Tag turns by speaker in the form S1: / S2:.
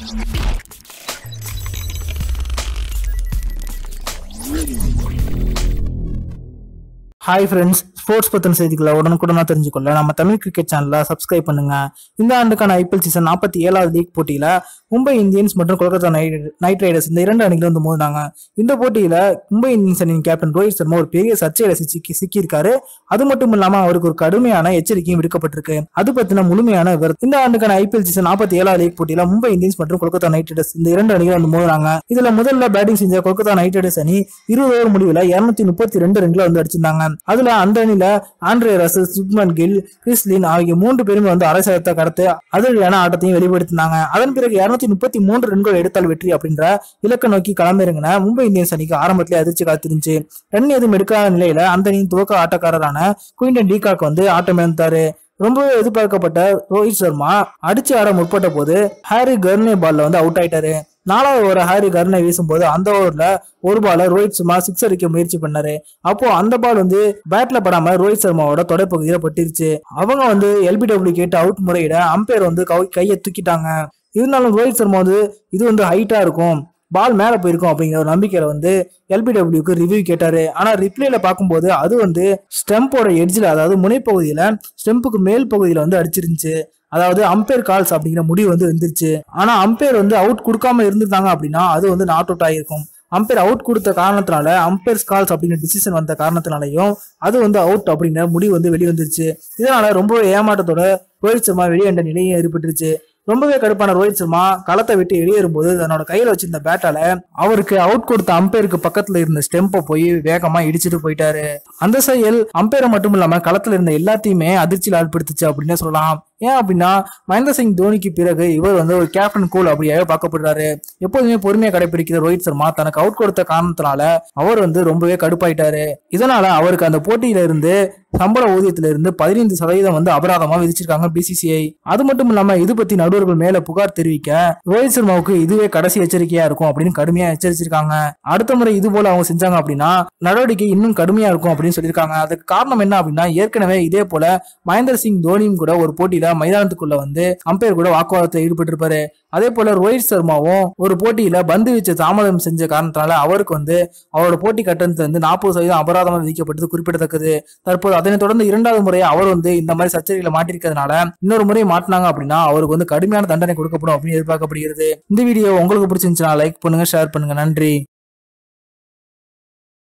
S1: hi friends sports பத்தின செய்திகளை உடனுக்குடனா தெரிஞ்சுக்கொள்ள நம்ம தமிழ் கிரிக்கெட் சேனலை சப்ஸ்கிரைப் பண்ணுங்க இந்த ஆண்டுக்கான ஐபிஎல் சீசன் நாற்பத்தி ஏழாவது லீக் போட்டியில மும்பை இந்தியன்ஸ் மற்றும் கொல்கத்தா நைட் நைட் ரைடர்ஸ் இந்த இரண்டு அணிகளும் வந்து மோதினாங்க இந்த போட்டியில மும்பை இந்தியன்ஸ் அணியின் கேப்டன் ரோஹித் சர்மா ஒரு பெரிய சர்ச்சையில சிக்கி சிக்கியிருக்காரு அது மட்டும் இல்லாம அவருக்கு ஒரு கடுமையான எச்சரிக்கையும் விடுக்கப்பட்டிருக்கு அது பத்தின முழுமையான விவரம் இந்த ஆண்டுக்கான ஐபிஎல் சீசன் நாற்பத்தி ஏழாவது லீக் போட்டியில மும்பை இந்தியன்ஸ் மற்றும் கொல்கத்தா நைட் ரைடர்ஸ் இந்த இரண்டு அணிகளும் வந்து மோதினாங்க இதுல முதல்ல பேட்டிங் செஞ்ச கொல்கத்தா நைட் ரைடர்ஸ் அணி இருபது ஓவர் முடிவுல இருநூத்தி முப்பத்தி ரெண்டு ரன்களை வந்து அடிச்சிருந்தாங்க அதுல அந்த அணில Andre Russell Shubman Gill Chris Lynn ஆகிய மூன்று பேருமே வந்து அரசத்தை கடத்து அதிரடியான ஆட்டத்தையும் வெளிப்படுத்தினாங்க அதன் பிறகு இருநூத்தி முப்பத்தி மூன்று ரன்கள் எடுத்தால் வெற்றி அப்படின்ற இலக்கை நோக்கி களமிறங்கின மும்பை இந்தியன்ஸ் அணிக்கு ஆரம்பத்திலே அதிர்ச்சி காத்திருந்துச்சு ரன் எதுவும் எடுக்காத நிலையில அந்த அணியின் துவக்க ஆட்டக்காரரான குயின்டன் டீகாக் வந்து ஆட்டம் இழந்தாரு ரொம்பவே எதிர்பார்க்கப்பட்ட ரோஹித் சர்மா அடிச்சு ஆட முற்பட்ட போது ஹாரி கர்னே பால்ல வந்து அவுட் ஆயிட்டாரு நாலாவது ஓவர் ஹாரி கர்னை வீசும்போது அந்த ஓவர்ல ஒரு பால ரோஹித் சர்மா சிக்ஸ் அடிக்க முயற்சி பண்ணாரு அப்போ அந்த பால் வந்து பேட்ல படாம ரோஹித் சர்மாவோட தொடைப்பகுதியில பட்டுருச்சு அவங்க வந்து எல்பிடபிள்யூ கேட்டு அவுட் முறையிட அம்பையர் வந்து கை- கையை தூக்கிட்டாங்க இருந்தாலும் ரோஹித் சர்மா வந்து இது வந்து ஹைட்டா இருக்கும் பால் மேல போயிருக்கும் அப்படிங்கிற ஒரு நம்பிக்கையில வந்து எல்பிடபிள்யூக்கு ரிவ்யூ கேட்டாரு ஆனா ரிப்ளேல பார்க்கும்போது அது வந்து ஸ்டெம்போட எட்ஜில் அதாவது முனைப்பகுதியில ஸ்டெம்புக்கு மேல் பகுதியில வந்து அடிச்சிருந்துச்சு அதாவது அம்பையர் கால்ஸ் அப்படிங்கிற முடிவு வந்து வந்துருச்சு ஆனா அம்பையர் வந்து அவுட் கொடுக்காம இருந்திருந்தாங்க அப்படின்னா அது வந்து நாட் அவுட் ஆகிருக்கும் அம்பையர் அவுட் கொடுத்த காரணத்தினால அம்பையர்ஸ் கால்ஸ் அப்படிங்கிற டிசிஷன் வந்த காரணத்தினாலையும் அது வந்து அவுட் அப்படிங்கிற முடிவு வந்து வெளிவந்துருச்சு இதனால ரொம்ப ஏமாற்றத்தோட ரோஹித் சர்மா வெளியேண்ட நிலையும் ஏற்பட்டுருச்சு ரொம்பவே கடுப்பான ரோஹித் சர்மா களத்தை விட்டு வெளியேறும்போது தன்னோட கையில வச்சிருந்த பேட்டால அவருக்கு அவுட் கொடுத்த அம்பையருக்கு பக்கத்துல இருந்த ஸ்டெம்பை போய் வேகமா இடிச்சிட்டு போயிட்டாரு அந்த செயல் அம்பையரை மட்டும் இல்லாம களத்துல இருந்த எல்லாத்தையுமே அதிர்ச்சியில் ஆட்படுத்துச்சு அப்படின்னே சொல்லலாம் ஏன் அப்படின்னா மகேந்திர சிங் தோனிக்கு பிறகு இவர் வந்து ஒரு கேப்டன் கூல் அப்படியாவே பார்க்கப்படுறாரு எப்போதுமே பொறுமையா கடைபிடிக்கிற ரோஹித் சர்மா தனக்கு அவுட் கொடுத்த காரணத்தினால அவர் வந்து ரொம்பவே கடுப்பாயிட்டாரு இதனால அவருக்கு அந்த போட்டியில இருந்து சம்பள ஊதியத்துல இருந்து பதினைந்து சதவீதம் வந்து அபராதமா விதிச்சிருக்காங்க பிசிசிஐ அது மட்டும் இல்லாம இது பத்தி நடுவர்கள் மேல புகார் தெரிவிக்க ரோஹித் சர்மாவுக்கு இதுவே கடைசி எச்சரிக்கையா இருக்கும் அப்படின்னு கடுமையா எச்சரிச்சிருக்காங்க அடுத்த முறை இது போல அவங்க செஞ்சாங்க அப்படின்னா நடவடிக்கை இன்னும் கடுமையா இருக்கும் அப்படின்னு சொல்லியிருக்காங்க அதுக்கு காரணம் என்ன அப்படின்னா ஏற்கனவே இதே போல மகேந்திர சிங் தோனியும் கூட ஒரு போட்டியில மைதானத்துக்குள்ள வந்து அம்பையர் கூட வாக்குவாதத்தில் ஈடுபட்டிருப்பாரு அதே போல ரோஹித் சர்மாவும் ஒரு போட்டியில பந்து வீச்சு தாமதம் செஞ்ச காரணத்தினால அவருக்கு வந்து அவரோட போட்டி கட்டணத்துல இருந்து நாற்பது சதவீதம் அபராதம் விதிக்கப்பட்டது குறிப்பிடத்தக்கது தற்போது அதனைத் தொடர்ந்து இரண்டாவது முறை அவர் வந்து இந்த மாதிரி சர்ச்சைகளை மாட்டிருக்கிறதுனால இன்னொரு முறை மாட்டினாங்க அப்படின்னா அவருக்கு வந்து கடுமையான தண்டனை கொடுக்கப்படும் அப்படின்னு எதிர்பார்க்கப்படுகிறது இந்த வீடியோ உங்களுக்கு பிடிச்சிருந்துச்சுன்னா லைக் பண்ணுங்க ஷேர் பண்ணுங்க நன்றி